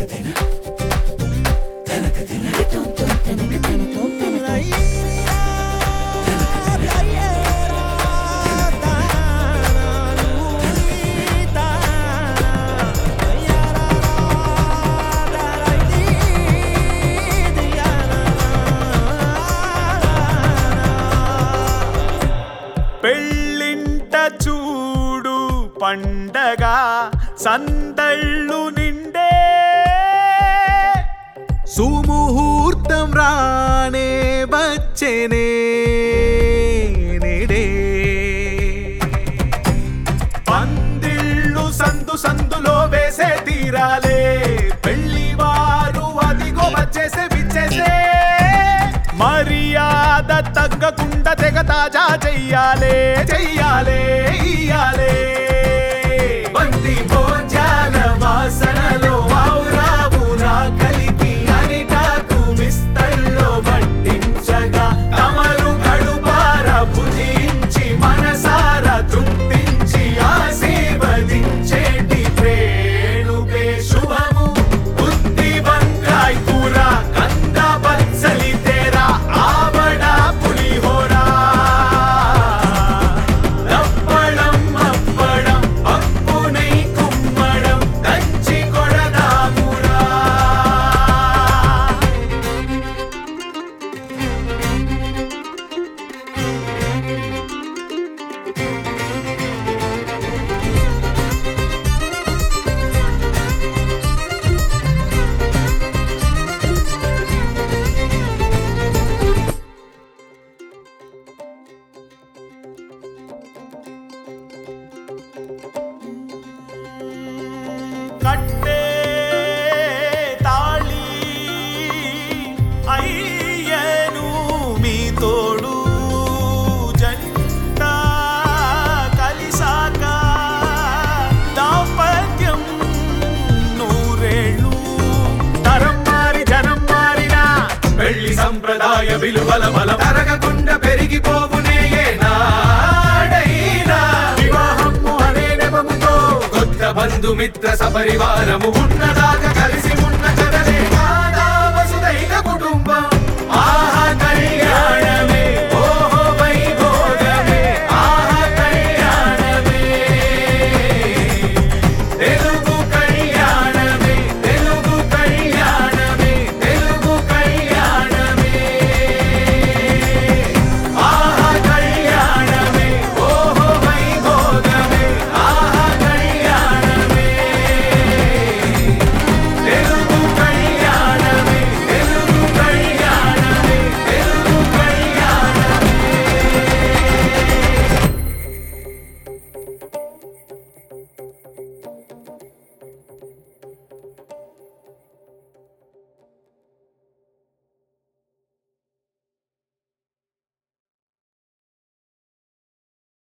పెళ్ళింట చూడు పండగ సందళ్ళు నిండే సుముహూర్తం రానే వచ్చేనే నేడే పందిళ్ళు సందు సందులో వేసే తీరాలే పెళ్లి వారు అదిగో వచ్చేసే విచ్చేసే మర్యాద తగ్గకుండా తెగ తాజా చెయ్యాలే చెయ్యాలే ఇయ్యాలే బంది భోజాల వాసనలో వావురావురా కలిపి అరిటాకు విస్తల్లో పట్టించగా తమరు కడుపార భుజించి మనసార తృప్తించి ఆశీర్వదించేటి ప్రేణుకే శుభము బుద్ధి వంకాయ్ కూర కంద బత్సలి తేరా ఆవడ పులిహోరా దప్పడం అప్పడం పప్పు నెయ్యి కుమ్మడం దంచి కొడదామురా కట్టే తాళి అయ్యను మీ తోడు జంట కలిసాక దాంపత్యం నూరేళ్ళు తరం మారి జనం మారినా పెళ్లి సంప్రదాయ విలువల బలం తరగకుండా పెరిగిపోవునే ఏనాడైనా వివాహము అనే నెపముతో కొత్త బంధుమిత్ర సపరివారము ఉన్నదాకా కలిసి